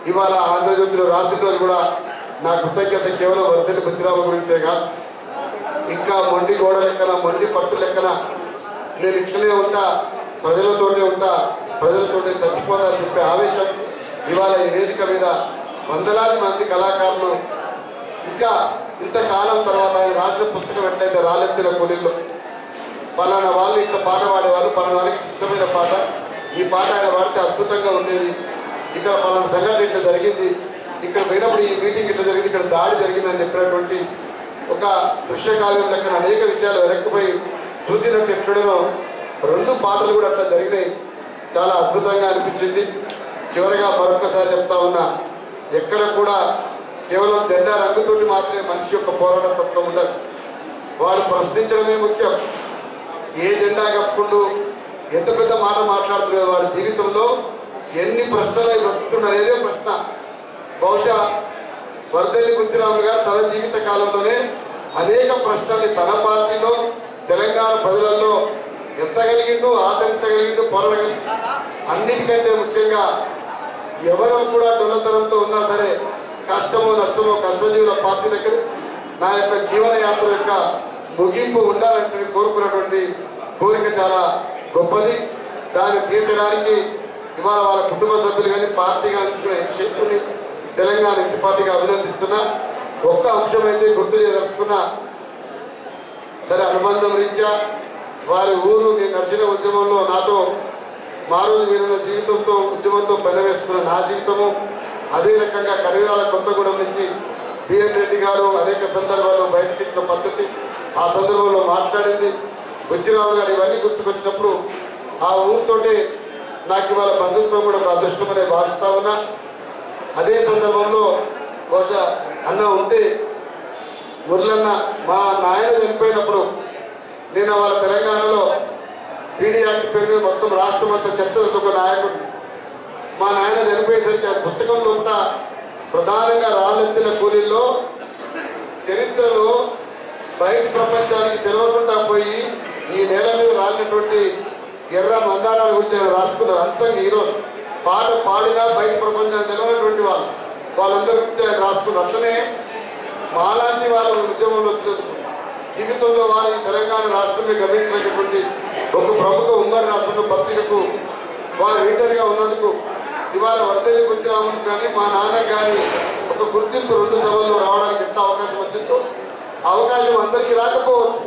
ఇవాళ ఆంధ్రజ్యోతిలో రాసిన రోజు కూడా నా కృతజ్ఞత కేవలం వర్ధని బుచ్చిరామ గురించే కాదు ఇంకా మొండి గోడ లెక్కన మొండి పట్టు లెక్కన నేను ఇట్లనే ఉంటా ప్రజలతోటే ఉంటా ప్రజలతోటే చచ్చిపోతానని చెప్పే ఆవేశం ఇవాళ ఈ వేదిక మీద వందలాది మంది కళాకారులు ఇంకా ఇంతకాలం తర్వాత ఆయన రాసిన పుస్తకం ఎట్లయితే రాలెత్తిన కొలిల్లో పలానా వాళ్ళు ఇట్లా పాట పాడేవాళ్ళు పలానా వాళ్ళకి ఇష్టమైన పాట ఈ పాట ఆయన పాడితే అద్భుతంగా ఉండేది ఇక్కడ పలానా సంఘటన ఇట్లా జరిగింది ఇక్కడ పోయినప్పుడు ఈ మీటింగ్ ఇట్లా జరిగింది ఇక్కడ దాడి జరిగిందని చెప్పినటువంటి ఒక దృశ్యకావ్యం లెక్కన అనేక విషయాలు వెనక్కిపోయి చూసినట్టు ఎక్కడనో రెండు పాటలు కూడా అట్లా జరిగినాయి చాలా అద్భుతంగా అనిపించింది చివరిగా మరొకసారి చెప్తా ఉన్నా ఎక్కడ కూడా కేవలం జెండా రంగుతోటి మాత్రమే మనిషి యొక్క పోరాట తత్వం ఉండదు వాడు ప్రశ్నించడమే ముఖ్యం ఏ జెండా కప్పుకుంటూ ఎంత పెద్ద మాట మాట్లాడుతున్నారు వాడి జీవితంలో ఎన్ని ప్రశ్నలు అవి బ్రతుకుతున్నారు అనేదే ప్రశ్న బహుశా వరదల్లి బుచ్చిరాము గారు తన జీవిత కాలంలోనే అనేక ప్రశ్నల్ని తన పార్టీలో తెలంగాణ ప్రజలలో ఎత్తగలిగిండు ఆచరించగలిగిండు పోరాడగలిగిండు అన్నిటికంటే ముఖ్యంగా ఎవరు కూడా డొల్లతనంతో ఉన్నా సరే కష్టమో నష్టమో కష్టజీవుల పార్టీ దగ్గర నా యొక్క జీవన యాత్ర యొక్క ముగింపు ఉండాలంటే కోరుకున్నటువంటి కోరిక చాలా గొప్పది దాన్ని తీర్చడానికి ఇవాళ వాళ్ళ కుటుంబ సభ్యులు కానీ పార్టీ కానీ తీసుకున్న ఈ శక్తిని తెలంగాణ ఇంటి పార్టీగా అభినందిస్తున్నా ఒక్క అంశం అయితే గుర్తు చేయదలుచుకున్నా సరే అనుబంధం రీత్యా వారి ఊరు నేను నడిచిన ఉద్యమంలో నాతో మారోజు మీరున్న జీవితంతో ఉద్యమంతో పెనవేసుకున్న నా జీవితము అదే రకంగా కరివేరాల కొత్తగూడెం నుంచి బిఎన్ రెడ్డి గారు అనేక సందర్భాల్లో బయటకు ఇచ్చిన పద్ధతి ఆ సందర్భంలో మాట్లాడింది బుచ్చిరావు గారు ఇవన్నీ గుర్తుకొచ్చినప్పుడు ఆ ఊరితోటి నాకు ఇవాళ బంధుత్వం కూడా ఒక అదృష్టమనే భావిస్తా ఉన్నా అదే సందర్భంలో బహుశా అన్న ఉంటే మురళన్న మా నాయన చనిపోయినప్పుడు నేను వాళ్ళ తెలంగాణలో పీడీ యాక్ట్ పేరు మీద మొత్తం రాష్ట్రం అంతా చర్చలతో ఒక నాయకుడు మా నాయన చనిపోయేసరికి ఆ పుస్తకంలో ఉన్న ప్రధానంగా రాళ్ళెత్తిన కూలీల్లో చరిత్రలో బయట ప్రపంచానికి తెలవకుండా పోయి ఈ నేల మీద రాలినటువంటి ఎర్ర మందారాల గురించి ఆయన రాసుకున్నారు అన్సంగ్ హీరోస్ పాట పాడినా బయట ప్రపంచానికి తెలవనటువంటి వాళ్ళు వాళ్ళందరి గురించి ఆయన రాసుకున్నారు అట్లనే మాలాంటి వాళ్ళ ఉద్యమంలో వచ్చినందుకు జీవితంలో వారి తెలంగాణ రాష్ట్రమే గమనించినటువంటి ఒక ప్రముఖ ఉమ్మడి రాష్ట్రంలో పత్రికకు వారు రీడర్గా ఉన్నందుకు ఇవాళ వర్ధలికి వచ్చిన కానీ మా నాన్న కానీ ఒక గుర్తింపు రెండు సభల్లో రావడానికి ఎంత అవకాశం వచ్చిందో ఆ అవకాశం అందరికీ రాకపోవచ్చు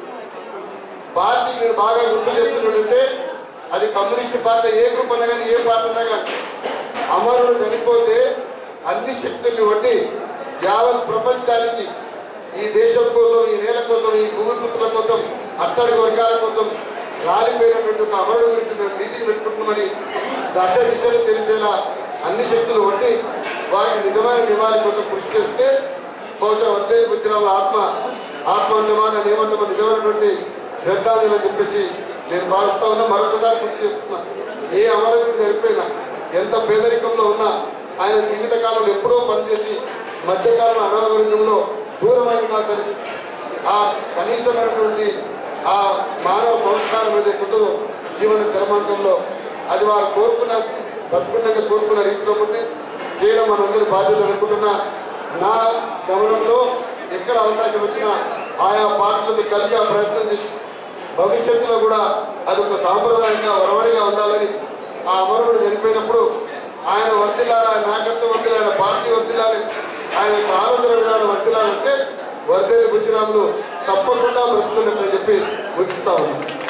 పార్టీకి నేను బాగా గుర్తు చేస్తున్నట్టుంటే అది కమ్యూనిస్ట్ పార్టీ ఏ గ్రూప్ అన్నా కానీ ఏ పార్టీ అన్నా కానీ అమరుడు చనిపోతే అన్ని శక్తుల్ని వడ్డి యావత్ ప్రపంచానికి ఈ దేశం కోసం ఈ నేల కోసం ఈ భూమిపుత్రుల కోసం అట్టడి వర్గాల కోసం రాలిపోయినటువంటి ఒక అమరుడు గురించి మేము మీటింగ్ పెట్టుకుంటున్నామని దశ దిశలు తెలిసేలా అన్ని శక్తులు వడ్డి వారికి నిజమైన నివారణ కోసం కృషి చేస్తే బహుశా వర్ధేకి వచ్చిన వాళ్ళ ఆత్మ ఆత్మాన్యమాన ఏమంటామో నిజమైనటువంటి శ్రద్ధాంజలి అని చెప్పేసి నేను భావిస్తా ఉన్నా మరొకసారి గుర్తు చేస్తున్నా ఏ అమరవీరుడు చనిపోయినా ఎంత పేదరికంలో ఉన్నా ఆయన జీవితకాలంలో ఎప్పుడో పనిచేసి మధ్యకాలం అనాగరికంలో దూరమై ఉన్నా సరే ఆ కనీసమైనటువంటి ఆ మానవ సంస్కారం ఏదైతే ఉంటుందో జీవన చరమాంకంలో అది వారు కోరుకున్న బతుకున్నాక కోరుకున్న రీతిలో ఉంటే చేయడం మనందరి బాధ్యత అనుకుంటున్నా నా గమనంలో ఎక్కడ అవకాశం వచ్చినా ఆయా పార్టీలతో కలిపి ఆ ప్రయత్నం చేసి భవిష్యత్తులో కూడా అది ఒక సాంప్రదాయంగా వరవడిగా ఉండాలని ఆ అమరుడు చనిపోయినప్పుడు ఆయన వర్తిల్లాలి ఆయన నాయకత్వం వర్తిల్లాలి ఆయన పార్టీ వర్తిల్లాలి ఆయన యొక్క ఆలోచన విధానం వర్తిల్లాలంటే వర్దేలి బుచ్చిరాములు తప్పకుండా బ్రతుకున్నట్టు చెప్పి ముగిస్తా ఉన్నాను